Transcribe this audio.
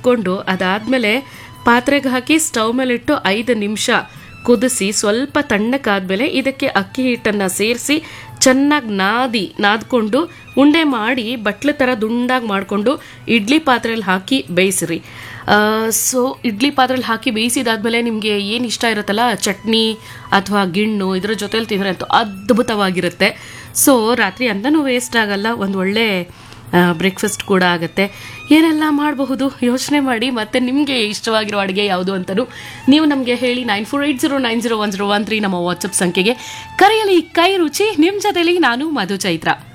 ರುಬ್ಕೊಂಡು ಅದಾದಮೇಲೆ ಪಾತ್ರೆಗೆ ಹಾಕಿ ಸ್ಟವ್ ಮೇಲಿಟ್ಟು ಐದು ನಿಮಿಷ ಕುದಿಸಿ ಸ್ವಲ್ಪ ತಣ್ಣಕ್ಕಾದ್ಮೇಲೆ ಇದಕ್ಕೆ ಅಕ್ಕಿ ಹಿಟ್ಟನ್ನು ಸೇರಿಸಿ ಚೆನ್ನಾಗಿ ನಾದಿ ನಾದ್ಕೊಂಡು ಉಂಡೆ ಮಾಡಿ ಬಟ್ಲ ಥರ ದುಂಡಾಗಿ ಮಾಡಿಕೊಂಡು ಇಡ್ಲಿ ಪಾತ್ರೆಯಲ್ಲಿ ಹಾಕಿ ಬೇಯಿಸ್ರಿ ಸೊ ಇಡ್ಲಿ ಪಾತ್ರೆಯಲ್ಲಿ ಹಾಕಿ ಬೇಯಿಸಿದಾದ್ಮೇಲೆ ನಿಮಗೆ ಏನು ಇಷ್ಟ ಇರುತ್ತಲ್ಲ ಚಟ್ನಿ ಅಥವಾ ಗಿಣ್ಣು ಇದ್ರ ಜೊತೆಲಿ ತಿಂದರೆ ಅಂತೂ ಅದ್ಭುತವಾಗಿರುತ್ತೆ ಸೊ ರಾತ್ರಿ ಅಂತನೂ ವೇಸ್ಟ್ ಆಗಲ್ಲ ಒಂದು ಒಳ್ಳೆ ಬ್ರೇಕ್ಫಾಸ್ಟ್ ಕೂಡ ಆಗುತ್ತೆ ಏನೆಲ್ಲ ಮಾಡಬಹುದು ಯೋಚನೆ ಮಾಡಿ ಮತ್ತೆ ನಿಮಗೆ ಇಷ್ಟವಾಗಿರೋ ಅಡುಗೆ ಯಾವುದು ಅಂತಲೂ ನೀವು ನಮಗೆ ಹೇಳಿ nine four eight zero nine zero one zero one three ನಮ್ಮ ವಾಟ್ಸಪ್ ಸಂಖ್ಯೆಗೆ ಕರೆಯಲಿ ಕೈ ರುಚಿ ನಿಮ್ಮ ಜೊತೆಲಿ ನಾನು ಮಧು ಚೈತ್ರ